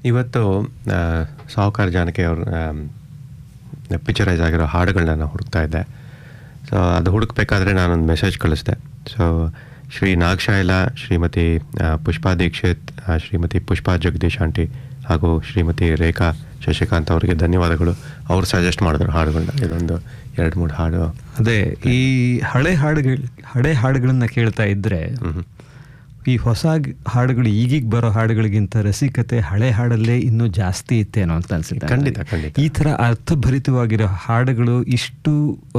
ಇವತ್ತು ಆ, ಸಾಹುಕಾರ ಜಾನಕಿ ಅವರು ಪಿಕ್ಚರೈಸ್ ಆಗಿರೋ ಹಾಡುಗಳನ್ನ ನಾನು ಹುಡುಕ್ತಾ ಇದ್ದೆ ಸೊ ಅದು ಹುಡುಕ್ಬೇಕಾದ್ರೆ ನಾನೊಂದು ಮೆಸೇಜ್ ಕಳಿಸಿದೆ ಸೊ ಶ್ರೀ ನಾಗಶೈಲ ಶ್ರೀಮತಿ ಆ, ಪುಷ್ಪಾ ದೀಕ್ಷಿತ್ ಆ, ಶ್ರೀಮತಿ ಪುಷ್ಪಾ ಜಗದೀಶ್ ಆಂಟಿ ಹಾಗೂ ಶ್ರೀಮತಿ ರೇಖಾ ಶಶಿಕಾಂತ್ ಅವರಿಗೆ ಧನ್ಯವಾದಗಳು ಅವ್ರು ಸಜೆಸ್ಟ್ ಮಾಡಿದ್ರು ಹಾಡುಗಳನ್ನ ಇದೊಂದು ಎರಡು ಮೂರು ಹಾಡು ಅದೇ ಈ ಹಳೆ ಹಾಡುಗಳು ಹಳೆ ಹಾಡುಗಳನ್ನ ಕೇಳ್ತಾ ಇದ್ರೆ ಹ್ಮ್. ಈ ಹೊಸ ಗ್- ಹಾಡುಗಳು ಈಗೀಗ ಬರೋ ಹಾಡುಗಳಿಗಿಂತ ರಸಿಕತೆ ಹಳೆ ಹಾಡಲ್ಲೇ ಇನ್ನೂ ಜಾಸ್ತಿ ಇತ್ತೇನೋ ಅಂತ ಅನ್ಸುತ್ತೆ ಖಂಡಿತ, ನನಗೆ. ಖಂಡಿತ. ಈ ತರ ಅರ್ಥಭರಿತವಾಗಿರೋ ಹಾಡುಗಳು ಇಷ್ಟು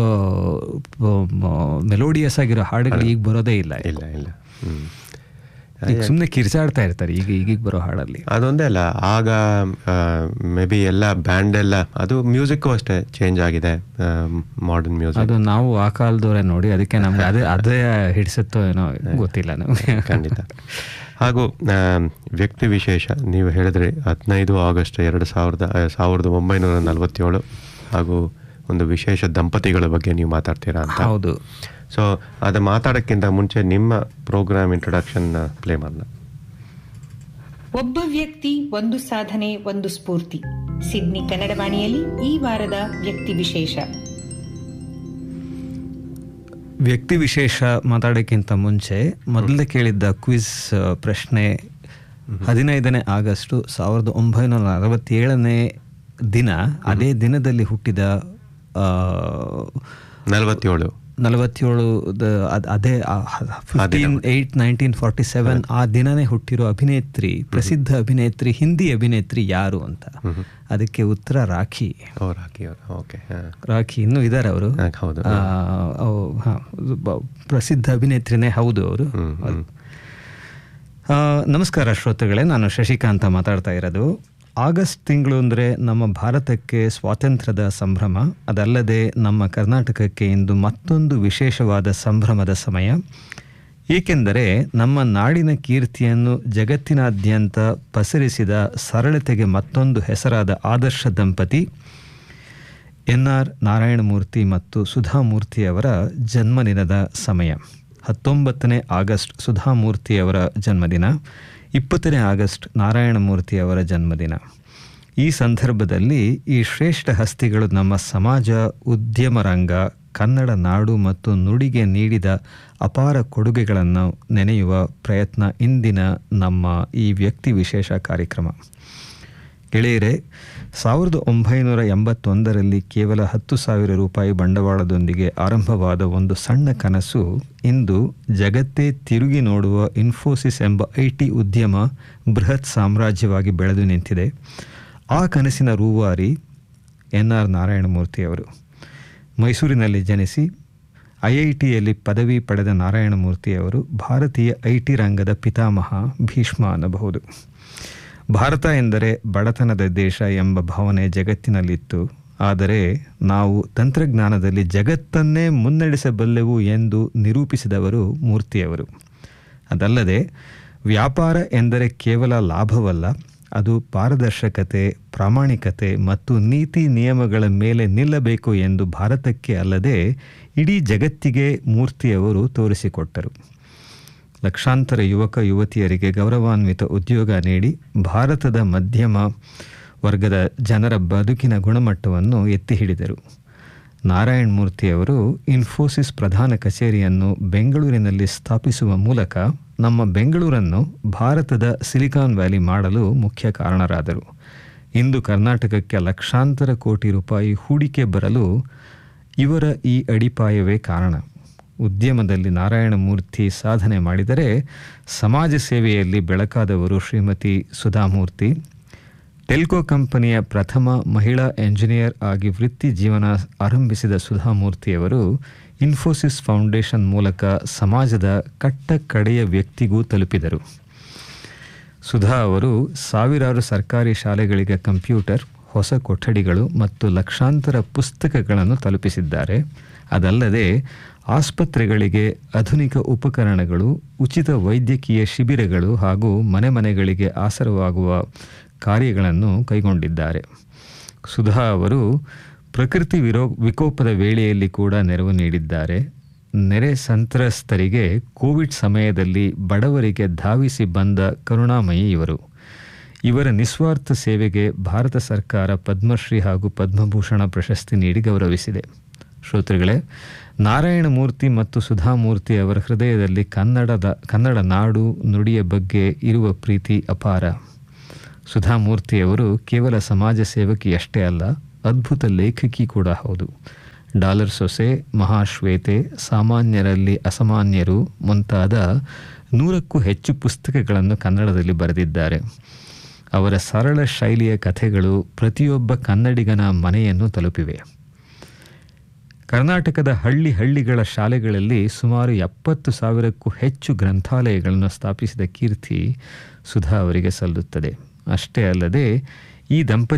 ಮೆಲೋಡಿಯಸ್ ಆಗಿರೋ ಹಾಡುಗಳು ಈಗ ಬರೋದೇ ಇಲ್ಲ ಇಲ್ಲ ಇಲ್ಲ ಹ್ಮ್. ಈಗ ಸುಮ್ಮನೆ ಕಿರ್ಚಾಡ್ತಾ ಇರ್ತಾರೆ ಈಗ ಈಗೀಗ ಬರೋ ಹಾಡಲ್ಲಿ ಅದೊಂದೇ ಅಲ್ಲ ಆಗ ಮೇ ಬಿ ಎಲ್ಲ ಬ್ಯಾಂಡ್ ಎಲ್ಲ ಅದು ಮ್ಯೂಸಿಕ್ಕು ಅಷ್ಟೇ ಚೇಂಜ್ ಆಗಿದೆ ಮಾಡರ್ನ್ ಮ್ಯೂಸಿಕ್ ಅದು ನಾವು ಆ ಕಾಲದವರೇ ನೋಡಿ ಅದಕ್ಕೆ ನಮ್ಗೆ ಅದೇ ಅದೇ ಹಿಡಿಸುತ್ತೋ ಏನೋ ಗೊತ್ತಿಲ್ಲ ನಮಗೆ ಖಂಡಿತ ಹಾಗೂ ಆ, ವ್ಯಕ್ತಿ ವಿಶೇಷ ನೀವು ಹೇಳಿದ್ರಿ ಹದಿನೈದು ಆಗಸ್ಟ್ ಎರಡು ಸಾವಿರದ ಆ, ಸಾವಿರದ ಒಂಬೈನೂರ ನಲವತ್ತೇಳು ಹಾಗೂ ಒಂದು ವಿಶೇಷ ದಂಪತಿಗಳ ಬಗ್ಗೆ ನೀವು ಮಾತಾಡ್ತೀರಾ ಅಂತ ಹೌದು ಸೊ ಅದು ಮಾತಾಡೋಕ್ಕಿಂತ ಮುಂಚೆ ನಿಮ್ಮ ಪ್ರೋಗ್ರಾಮ್ ಇಂಟ್ರೊಡಕ್ಷನ್ ಪ್ಲೇ ಮಾಡೋಣ ಒಬ್ಬ ವ್ಯಕ್ತಿ ಒಂದು ಸಾಧನೆ ಒಂದು ಸ್ಫೂರ್ತಿ ಸಿಡ್ನಿ ಕನ್ನಡವಾಣಿಯಲ್ಲಿ ಈ ವಾರದ ವ್ಯಕ್ತಿ ವಿಶೇಷ ವ್ಯಕ್ತಿ ವಿಶೇಷ ಮಾತಾಡೋಕ್ಕಿಂತ ಮುಂಚೆ ಮೊದಲೇ ಕೇಳಿದ್ದ ಕ್ವಿಜ್ ಪ್ರಶ್ನೆ ಹದಿನೈದನೇ ಆಗಸ್ಟು ಸಾವಿರದ ಒಂಬೈನೂರ ನಲವತ್ತೇಳನೇ ದಿನ ಅದೇ ದಿನದಲ್ಲಿ ಹುಟ್ಟಿದ ಆ, ನಲವತ್ತೇಳು ನಲವತ್ತೇಳು ದ- ಅದ್- ಅದೇ fifteen eight nineteen forty seven ಆ ದಿನನೇ ಹುಟ್ಟಿರೋ ಅಭಿನೇತ್ರಿ ಪ್ರಸಿದ್ಧ ಅಭಿನೇತ್ರಿ ಹಿಂದಿ ಅಭಿನೇತ್ರಿ ಯಾರು ಅಂತ ಅದಕ್ಕೆ ಉತ್ತರ ರಾಖಿ ಅವ್ರು ಹಾಕಿ ಅವರು ಓಕೆ ಹಾಂ ರಾಖಿ ಇನ್ನೂ ಇದ್ದಾರೆ ಅವರು ಹೌದು ಆ, ಅವು, ಹ, ಬ- ಪ್ರಸಿದ್ಧ ಅಭಿನೇತ್ರಿನೇ ಹೌದು ಅವರು ಹ್ಮ್, ಹ್ಮ್. ಆ, ನಮಸ್ಕಾರ ಶ್ರೋತೃಗಳೇ ನಾನು ಶಶಿಕಾಂತ ಮಾತಾಡ್ತಾ ಇರೋದು ಆಗಸ್ಟ್ ತಿಂಗಳು ಅಂದರೆ ನಮ್ಮ ಭಾರತಕ್ಕೆ ಸ್ವಾತಂತ್ರ್ಯದ ಸಂಭ್ರಮ ಅದಲ್ಲದೆ ನಮ್ಮ ಕರ್ನಾಟಕಕ್ಕೆ ಇಂದು ಮತ್ತೊಂದು ವಿಶೇಷವಾದ ಸಂಭ್ರಮದ ಸಮಯ ಏಕೆಂದರೆ ನಮ್ಮ ನಾಡಿನ ಕೀರ್ತಿಯನ್ನು ಜಗತ್ತಿನಾದ್ಯಂತ ಪಸರಿಸಿದ ಸರಳತೆಗೆ ಮತ್ತೊಂದು ಹೆಸರಾದ ಆದರ್ಶ ದಂಪತಿ ಎನ್ ಆರ್ ನಾರಾಯಣಮೂರ್ತಿ ಮತ್ತು ಸುಧಾಮೂರ್ತಿಯವರ ಜನ್ಮದಿನದ ಸಮಯ ಹತ್ತೊಂಬತ್ತನೇ ಆಗಸ್ಟ್ ಸುಧಾಮೂರ್ತಿಯವರ ಜನ್ಮದಿನ ಇಪ್ಪತ್ತನೇ ಆಗಸ್ಟ್ ನಾರಾಯಣಮೂರ್ತಿಯವರ ಜನ್ಮದಿನ ಈ ಸಂದರ್ಭದಲ್ಲಿ ಈ ಶ್ರೇಷ್ಠ ಹಸ್ತಿಗಳು ನಮ್ಮ ಸಮಾಜ ಉದ್ಯಮ ರಂಗ ಕನ್ನಡ ನಾಡು ಮತ್ತು ನುಡಿಗೆ ನೀಡಿದ ಅಪಾರ ಕೊಡುಗೆಗಳನ್ನು ನೆನೆಯುವ ಪ್ರಯತ್ನ ಇಂದಿನ ನಮ್ಮ ಈ ವ್ಯಕ್ತಿ ವಿಶೇಷ ಕಾರ್ಯಕ್ರಮ ಗೆಳೆಯರೆ ಸಾವಿರದ ಒಂಬೈನೂರ ಎಂಬತ್ತೊಂದರಲ್ಲಿ ಕೇವಲ ಹತ್ತು ಸಾವಿರ ರೂಪಾಯಿ ಬಂಡವಾಳದೊಂದಿಗೆ ಆರಂಭವಾದ ಒಂದು ಸಣ್ಣ ಕನಸು ಇಂದು ಜಗತ್ತೇ ತಿರುಗಿ ನೋಡುವ ಇನ್ಫೋಸಿಸ್ ಎಂಬ ಐ ಟಿ ಉದ್ಯಮ ಬೃಹತ್ ಸಾಮ್ರಾಜ್ಯವಾಗಿ ಬೆಳೆದು ನಿಂತಿದೆ ಆ ಕನಸಿನ ರೂವಾರಿ ಎನ್ ಆರ್ ನಾರಾಯಣಮೂರ್ತಿಯವರು ಮೈಸೂರಿನಲ್ಲಿ ಜನಿಸಿ ಐ ಐ ಟಿಯಲ್ಲಿ ಪದವಿ ಪಡೆದ ನಾರಾಯಣಮೂರ್ತಿಯವರು ಭಾರತೀಯ ಐ ಟಿ ರಂಗದ ಪಿತಾಮಹ ಭೀಷ್ಮ ಅನ್ನಬಹುದು ಭಾರತ ಎಂದರೆ ಬಡತನದ ದೇಶ ಎಂಬ ಭಾವನೆ ಜಗತ್ತಿನಲ್ಲಿತ್ತು ಆದರೆ ನಾವು ತಂತ್ರಜ್ಞಾನದಲ್ಲಿ ಜಗತ್ತನ್ನೇ ಮುನ್ನಡೆಸಬಲ್ಲೆವು ಎಂದು ನಿರೂಪಿಸಿದವರು ಮೂರ್ತಿಯವರು ಅದಲ್ಲದೆ ವ್ಯಾಪಾರ ಎಂದರೆ ಕೇವಲ ಲಾಭವಲ್ಲ ಅದು ಪಾರದರ್ಶಕತೆ ಪ್ರಾಮಾಣಿಕತೆ ಮತ್ತು ನೀತಿ ನಿಯಮಗಳ ಮೇಲೆ ನಿಲ್ಲಬೇಕು ಎಂದು ಭಾರತಕ್ಕೆ ಅಲ್ಲದೆ ಇಡೀ ಜಗತ್ತಿಗೆ ಮೂರ್ತಿಯವರು ತೋರಿಸಿಕೊಟ್ಟರು ಲಕ್ಷಾಂತರ ಯುವಕ ಯುವತಿಯರಿಗೆ ಗೌರವಾನ್ವಿತ ಉದ್ಯೋಗ ನೀಡಿ ಭಾರತದ ಮಧ್ಯಮ ವರ್ಗದ ಜನರ ಬದುಕಿನ ಗುಣಮಟ್ಟವನ್ನು ಎತ್ತಿ ಹಿಡಿದರು ನಾರಾಯಣ್ ಮೂರ್ತಿಯವರು ಇನ್ಫೋಸಿಸ್ ಪ್ರಧಾನ ಕಚೇರಿಯನ್ನು ಬೆಂಗಳೂರಿನಲ್ಲಿ ಸ್ಥಾಪಿಸುವ ಮೂಲಕ ನಮ್ಮ ಬೆಂಗಳೂರನ್ನು ಭಾರತದ ಸಿಲಿಕಾನ್ ವ್ಯಾಲಿ ಮಾಡಲು ಮುಖ್ಯ ಕಾರಣರಾದರು ಇಂದು ಕರ್ನಾಟಕಕ್ಕೆ ಲಕ್ಷಾಂತರ ಕೋಟಿ ರೂಪಾಯಿ ಹೂಡಿಕೆ ಬರಲು ಇವರ ಈ ಅಡಿಪಾಯವೇ ಕಾರಣ ಉದ್ಯಮದಲ್ಲಿ ನಾರಾಯಣಮೂರ್ತಿ ಸಾಧನೆ ಮಾಡಿದರೆ ಸಮಾಜ ಸೇವೆಯಲ್ಲಿ ಬೆಳಕಾದವರು ಶ್ರೀಮತಿ ಸುಧಾಮೂರ್ತಿ ಟೆಲ್ಕೋ ಕಂಪನಿಯ ಪ್ರಥಮ ಮಹಿಳಾ ಎಂಜಿನಿಯರ್ ಆಗಿ ವೃತ್ತಿ ಜೀವನ ಆರಂಭಿಸಿದ ಸುಧಾಮೂರ್ತಿಯವರು ಇನ್ಫೋಸಿಸ್ ಫೌಂಡೇಶನ್ ಮೂಲಕ ಸಮಾಜದ ಕಟ್ಟ ಕಡೆಯ ವ್ಯಕ್ತಿಗೂ ತಲುಪಿದರು ಸುಧಾ ಅವರು ಸಾವಿರಾರು ಸರ್ಕಾರಿ ಶಾಲೆಗಳಿಗೆ ಕಂಪ್ಯೂಟರ್ ಹೊಸ ಕೊಠಡಿಗಳು ಮತ್ತು ಲಕ್ಷಾಂತರ ಪುಸ್ತಕಗಳನ್ನು ತಲುಪಿಸಿದ್ದಾರೆ ಅದಲ್ಲದೆ ಆಸ್ಪತ್ರೆಗಳಿಗೆ ಆಧುನಿಕ ಉಪಕರಣಗಳು ಉಚಿತ ವೈದ್ಯಕೀಯ ಶಿಬಿರಗಳು ಹಾಗೂ ಮನೆ ಮನೆಗಳಿಗೆ ಆಸರವಾಗುವ ಕಾರ್ಯಗಳನ್ನು ಕೈಗೊಂಡಿದ್ದಾರೆ ಸುಧಾ ಅವರು ಪ್ರಕೃತಿ ವಿರೋ ವಿಕೋಪದ ವೇಳೆಯಲ್ಲಿ ಕೂಡ ನೆರವು ನೀಡಿದ್ದಾರೆ ನೆರೆ ಸಂತ್ರಸ್ತರಿಗೆ ಕೋವಿಡ್ ಸಮಯದಲ್ಲಿ ಬಡವರಿಗೆ ಧಾವಿಸಿ ಬಂದ ಕರುಣಾಮಯಿ ಇವರು ಇವರ ನಿಸ್ವಾರ್ಥ ಸೇವೆಗೆ ಭಾರತ ಸರ್ಕಾರ ಪದ್ಮಶ್ರೀ ಹಾಗೂ ಪದ್ಮಭೂಷಣ ಪ್ರಶಸ್ತಿ ನೀಡಿ ಗೌರವಿಸಿದೆ ಶ್ರೋತೃಗಳೇ ನಾರಾಯಣಮೂರ್ತಿ ಮತ್ತು ಸುಧಾಮೂರ್ತಿ ಅವರ ಹೃದಯದಲ್ಲಿ ಕನ್ನಡದ ಕನ್ನಡ ನಾಡು ನುಡಿಯ ಬಗ್ಗೆ ಇರುವ ಪ್ರೀತಿ ಅಪಾರ ಸುಧಾಮೂರ್ತಿಯವರು ಕೇವಲ ಸಮಾಜ ಸೇವಕಿಯಷ್ಟೇ ಅಲ್ಲ ಅದ್ಭುತ ಲೇಖಕಿ ಕೂಡ ಹೌದು ಡಾಲರ್ ಸೊಸೆ ಮಹಾಶ್ವೇತೆ ಸಾಮಾನ್ಯರಲ್ಲಿ ಅಸಾಮಾನ್ಯರು ಮುಂತಾದ ನೂರಕ್ಕೂ ಹೆಚ್ಚು ಪುಸ್ತಕಗಳನ್ನು ಕನ್ನಡದಲ್ಲಿ ಬರೆದಿದ್ದಾರೆ ಅವರ ಸರಳ ಶೈಲಿಯ ಕಥೆಗಳು ಪ್ರತಿಯೊಬ್ಬ ಕನ್ನಡಿಗನ ಮನೆಯನ್ನು ತಲುಪಿವೆ ಕರ್ನಾಟಕದ ಹಳ್ಳಿ ಹಳ್ಳಿಗಳ ಶಾಲೆಗಳಲ್ಲಿ ಸುಮಾರು ಎಪ್ಪತ್ತು ಸಾವಿರಕ್ಕೂ ಹೆಚ್ಚು ಗ್ರಂಥಾಲಯಗಳನ್ನು ಸ್ಥಾಪಿಸಿದ ಕೀರ್ತಿ ಸುಧಾ ಅವರಿಗೆ ಸಲ್ಲುತ್ತದೆ ಅಷ್ಟೇ ಅಲ್ಲದೆ ಈ ದಂಪತಿ